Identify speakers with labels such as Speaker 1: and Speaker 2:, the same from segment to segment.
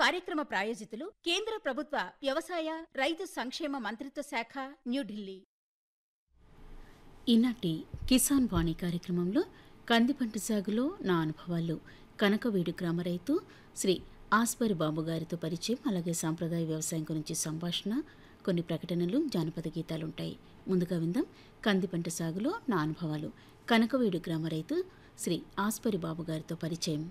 Speaker 1: కార్యక్రమ ప్రాయోజితులు కేంద్ర ప్రభుత్వ వ్యవసాయ రైతు సంక్షేమ మంత్రిత్వ శాఖ న్యూఢిల్లీ
Speaker 2: ఈనాటి కిసాన్ వాణి కార్యక్రమంలో కందిపంట సాగులో నా అనుభవాలు కనకవీడు గ్రామ రైతు శ్రీ ఆస్పరి బాబు గారితో పరిచయం అలాగే సాంప్రదాయ వ్యవసాయం గురించి సంభాషణ కొన్ని ప్రకటనలు జానపద గీతాలుంటాయి ముందుగా విందాం కందిపంట సాగులో నా అనుభవాలు కనకవీడు గ్రామ రైతు శ్రీ ఆస్పరి బాబు గారితో పరిచయం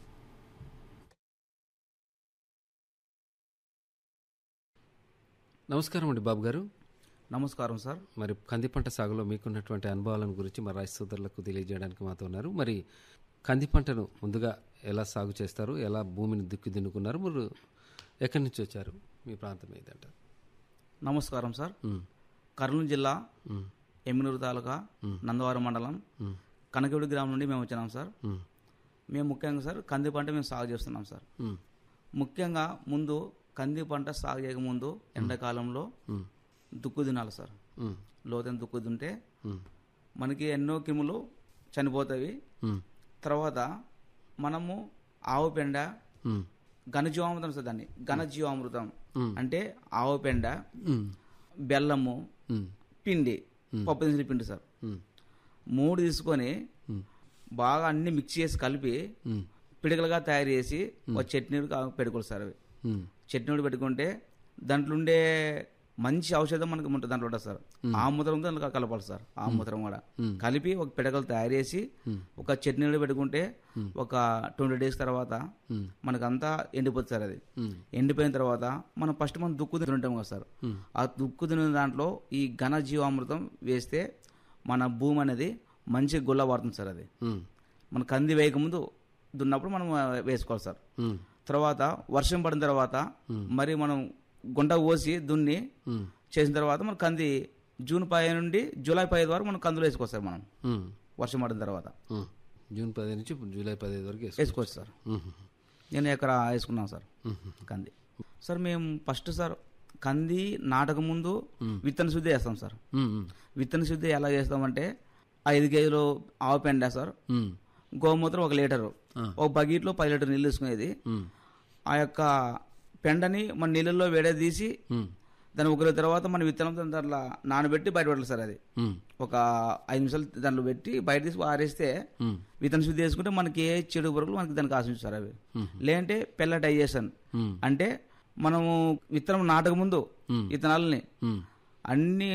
Speaker 3: నమస్కారం అండి బాబు గారు
Speaker 4: నమస్కారం సార్
Speaker 3: మరి కంది పంట సాగులో మీకున్నటువంటి అనుభవాలను గురించి మా రైతు సోదరులకు తెలియజేయడానికి మాతో ఉన్నారు మరి కంది పంటను ముందుగా ఎలా సాగు చేస్తారు ఎలా భూమిని దుక్కి దున్నుకున్నారు మీరు ఎక్కడి నుంచి వచ్చారు మీ ప్రాంతం ఏదంటారు
Speaker 4: నమస్కారం సార్
Speaker 3: ఉమ్,
Speaker 4: కర్నూలు జిల్లా
Speaker 3: ఉమ్,
Speaker 4: ఎమ్మినూరు తాలూకా నందవారం మండలం
Speaker 3: ఉమ్,
Speaker 4: కనకవిడి గ్రామం నుండి మేము వచ్చినాం సార్
Speaker 3: ఉమ్,
Speaker 4: మేము ముఖ్యంగా సార్ కంది పంట మేము సాగు చేస్తున్నాం సార్
Speaker 3: ఉమ్,
Speaker 4: ముఖ్యంగా ముందు కంది పంట సాగు చేయకముందు ఎండాకాలంలో
Speaker 3: ఉమ్,
Speaker 4: దుక్కు తినాలి సార్
Speaker 3: ఉమ్,
Speaker 4: లోతైన దుక్కు తింటే
Speaker 3: ఉమ్,
Speaker 4: మనకి ఎన్నో కిములు చనిపోతాయి
Speaker 3: ఉమ్,
Speaker 4: తర్వాత మనము ఆవు పెండ
Speaker 3: ఉమ్,
Speaker 4: ఘనజీవామృతం సార్ దాన్ని ఘనజీవామృతం
Speaker 3: ఉమ్.
Speaker 4: అంటే ఆవు పెండ
Speaker 3: ఉమ్,
Speaker 4: బెల్లము
Speaker 3: ఉమ్,
Speaker 4: పిండి పప్పు దినుసుల పిండి సార్
Speaker 3: ఉమ్,
Speaker 4: మూడు తీసుకొని
Speaker 3: ఉమ్,
Speaker 4: బాగా అన్ని మిక్స్ చేసి కలిపి
Speaker 3: ఉమ్,
Speaker 4: పిడకలుగా తయారు చేసి ఒక చట్నీ పెట్టుకోవాలి సార్ అవి
Speaker 3: ఉమ్,
Speaker 4: చట్నీ పెట్టుకుంటే దాంట్లో ఉండే మంచి ఔషధం మనకి ఉంటుంది దాంట్లో ఉంటుంది సార్ ఆముద్రం దాంట్లో కలపాలి సార్ ఆముద్రం కూడా కలిపి ఒక పిడకలు తయారు చేసి ఒక చట్నీలో పెట్టుకుంటే ఒక ట్వంటీ డేస్ తర్వాత మనకంతా ఎండిపోతుంది సార్ అది
Speaker 3: ఉమ్,
Speaker 4: ఎండిపోయిన తర్వాత మనం ఫస్ట్ మనం దుక్కు తింటాం కదా సార్ ఆ దుక్కు తిన దాంట్లో ఈ ఘన జీవామృతం వేస్తే మన భూమి అనేది మంచి గుల్ల పడుతుంది సార్ అది
Speaker 3: ఉమ్,
Speaker 4: మన కంది వేయకముందు దున్నప్పుడు మనం ఆ, వేసుకోవాలి సార్
Speaker 3: ఉమ్,
Speaker 4: తర్వాత వర్షం పడిన తర్వాత మరి మనం గుంట కోసి దున్ని
Speaker 3: ఉమ్,
Speaker 4: చేసిన తర్వాత మన కంది జూన్ పై నుండి జూలై పై వరకు మనం కందులు వేసుకోవచ్చు సార్ మనం
Speaker 3: ఉమ్,
Speaker 4: వర్షం పడిన తర్వాత
Speaker 3: ఉమ్. జూన్ పది నుంచి జూలై పదిహేను వరకు వేసుకో
Speaker 4: వేసుకోవచ్చు సార్
Speaker 3: ఉమ్,
Speaker 4: నేను ఎకరా వేసుకున్నాను సార్ కంది సార్ మేము ఫస్ట్ సార్ కంది నాటక ముందు విత్తన శుద్ధి చేస్తాం సార్
Speaker 3: ఉమ్, ఉమ్,
Speaker 4: విత్తన శుద్ధి ఎలా చేస్తామంటే ఐదు కేజీలు ఆవు పెండ సార్
Speaker 3: ఉమ్,
Speaker 4: గోమూత్రం ఒక లీటరు
Speaker 3: ఆ.
Speaker 4: ఒక బకెట్లో పది లీటర్ నీళ్ళు తీసుకునేది
Speaker 3: ఉమ్,
Speaker 4: ఆ యొక్క పెండని మన నీళ్ళల్లో వేడే తీసి
Speaker 3: ఉమ్,
Speaker 4: దాని ఒకరి తర్వాత మన విత్తనం దాంట్లో నానబెట్టి బయట పెట్టాలి సార్ అది
Speaker 3: ఉమ్,
Speaker 4: ఒక ఐదు నిమిషాలు దాంట్లో పెట్టి బయట తీసి ఆరేస్తే
Speaker 3: ఉమ్,
Speaker 4: విత్తన శుద్ధి చేసుకుంటే మనకి ఏ చెడు పురుగులు మనకి దానికి ఆశించారు అవి లేదంటే పెల్ల డైజెషన్
Speaker 3: ఉమ్,
Speaker 4: అంటే మనము విత్తనం నాటక ముందు
Speaker 3: మ్మ్.
Speaker 4: విత్తనాలని
Speaker 3: ఉమ్,
Speaker 4: అన్ని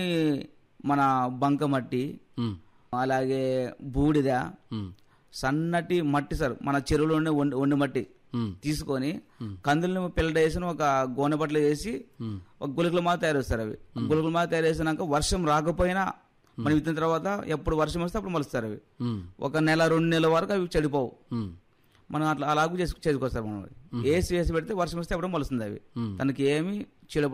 Speaker 4: మన బంక మట్టి
Speaker 3: ఉమ్,
Speaker 4: అలాగే బూడిద
Speaker 3: ఉమ్,
Speaker 4: సన్నటి మట్టి సార్ మన చెరువులో ఉండే వండి వండి మట్టి
Speaker 3: ఉమ్,
Speaker 4: తీసుకొని కందులను పిల్లట వేసి ఒక గోనె బట్టలు వేసి
Speaker 3: ఉమ్,
Speaker 4: ఒక గుళికల మాత తయారు చేస్తారు అవి గుళికల మాత తయారు చేసినాక వర్షం రాకపోయినా మనం విత్తిన తర్వాత ఎప్పుడు వర్షం వస్తే అప్పుడు మలుస్తారు అవి
Speaker 3: ఉమ్,
Speaker 4: ఒక నెల రెండు నెలల వరకు అవి చెడిపోవు
Speaker 3: ఉమ్,
Speaker 4: మనం అట్లా అలాగూ చేసు చేసుకోవచ్చు సార్ మనం వేసి వేసి పెడితే వర్షం వస్తే అప్పుడు మలుస్తుంది అవి
Speaker 3: మ్మ్.
Speaker 4: దానికి ఏమి చెడు